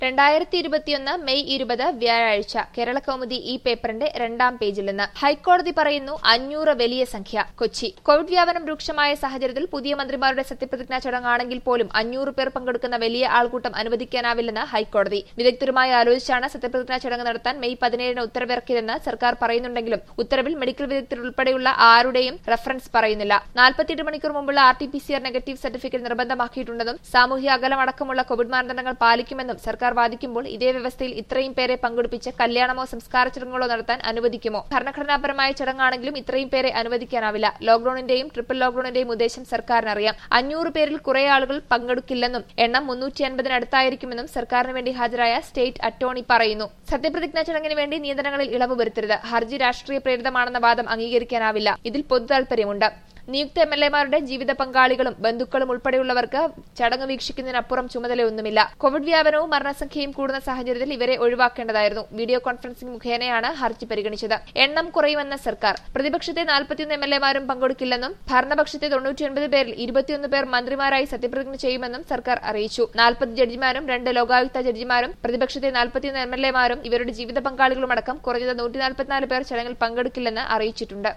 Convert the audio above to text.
രണ്ടായിരത്തി ഇരുപത്തിയൊന്ന് മെയ് ഇരുപത് വ്യാഴാഴ്ച കേരള കൗമുദി ഈ പേപ്പറിന്റെ രണ്ടാം പേജിൽ നിന്ന് ഹൈക്കോടതി പറയുന്നു അഞ്ഞൂറ് വലിയ സംഖ്യ കൊച്ചി കോവിഡ് വ്യാപനം രൂക്ഷമായ സാഹചര്യത്തിൽ പുതിയ മന്ത്രിമാരുടെ സത്യപ്രതിജ്ഞാ ചടങ്ങാണെങ്കിൽ പോലും അഞ്ഞൂറ് പേർ പങ്കെടുക്കുന്ന വലിയ ആൾക്കൂട്ടം അനുവദിക്കാനാവില്ലെന്ന് ഹൈക്കോടതി വിദഗ്ധരുമായി ആലോചിച്ചാണ് സത്യപ്രതിജ്ഞാ ചടങ്ങ് നടത്താൻ മെയ് പതിനേഴിന് ഉത്തരവിറക്കിയതെന്ന് സർക്കാർ പറയുന്നുണ്ടെങ്കിലും ഉത്തരവിൽ മെഡിക്കൽ വിദഗ്ധരുൾപ്പെടെയുള്ള ആരുടെയും റഫറൻസ് പറയുന്നില്ല നാൽപ്പത്തിയെട്ട് മണിക്കൂർ മുമ്പുള്ള R T P C R negative certificate നിർബന്ധമാക്കിയിട്ടുണ്ടെന്നും സാമൂഹ്യ അകലം അടക്കമുള്ള കോവിഡ് മാനദണ്ഡങ്ങൾ പാലിക്കുമെന്നും സർക്കാർ വാദിക്കുമ്പോൾ ഇതേ വ്യവസ്ഥയിൽ ഇത്രയും പേരെ പങ്കെടുപ്പിച്ച് കല്യാണമോ സംസ്കാര ചടങ്ങുകളോ നടത്താൻ അനുവദിക്കുമോ ഭരണഘടനാപരമായ ചടങ്ങാണെങ്കിലും ഇത്രയും പേരെ അനുവദിക്കാനാവില്ല ലോക്ഡൌണിന്റെയും ട്രിപ്പിൾ ലോക്ഡൌണിന്റെയും ഉദ്ദേശം സർക്കാരിനറിയാം അഞ്ഞൂറ് പേരിൽ കുറെ ആളുകൾ പങ്കെടുക്കില്ലെന്നും എണ്ണം മുന്നൂറ്റി അൻപതിനടുത്തായിരിക്കുമെന്നും സർക്കാരിന് വേണ്ടി ഹാജരായ സ്റ്റേറ്റ് അറ്റോർണി പറയുന്നു സത്യപ്രതിജ്ഞാ ചടങ്ങിന് വേണ്ടി നിയന്ത്രണങ്ങളിൽ ഇളവ് വരുത്തരുത് ഹർജി രാഷ്ട്രീയ പ്രേരിതമാണെന്ന വാദം അംഗീകരിക്കാനാവില്ല ഇതിൽ പൊതു താൽപര്യമുണ്ട് നിയുക്ത എം എൽ എമാരുടെ ജീവിത പങ്കാളികളും ബന്ധുക്കളും ഉൾപ്പെടെയുള്ളവർക്ക് ചടങ്ങ് വീക്ഷിക്കുന്നതിനപ്പുറം ചുമതലയൊന്നുമില്ല കോവിഡ് വ്യാപനവും മരണസംഖ്യയും കൂടുന്ന സാഹചര്യത്തിൽ ഇവരെ ഒഴിവാക്കേണ്ടതായിരുന്നു വീഡിയോ കോൺഫറൻസിംഗ് മുഖേനയാണ് ഹർജി പരിഗണിച്ചത് എണ്ണം കുറയുമെന്ന സർക്കാർ പ്രതിപക്ഷത്തെ നാൽപ്പത്തിയൊന്ന് എം എൽ എമാരും പങ്കെടുക്കില്ലെന്നും ഭരണപക്ഷത്തെ തൊണ്ണൂറ്റിയൊൻപത് പേരിൽ ഇരുപത്തിയൊന്ന് പേർ മന്ത്രിമാരായി സത്യപ്രതിജ്ഞ ചെയ്യുമെന്നും സർക്കാർ അറിയിച്ചു നാൽപ്പത് ജഡ്ജിമാരും രണ്ട് ലോകായുക്ത ജഡ്ജിമാരും പ്രതിപക്ഷത്തെ നാൽപ്പത്തിയൊന്ന് എം എൽ എമാരും ഇവരുടെ ജീവിത പങ്കാളികളുമടക്കം കുറഞ്ഞത് നൂറ്റി നാൽപ്പത്തിനാല് പേർ ചടങ്ങിൽ പങ്കെടുക്കില്ലെന്ന് അറിയിച്ചിട്ടുണ്ട്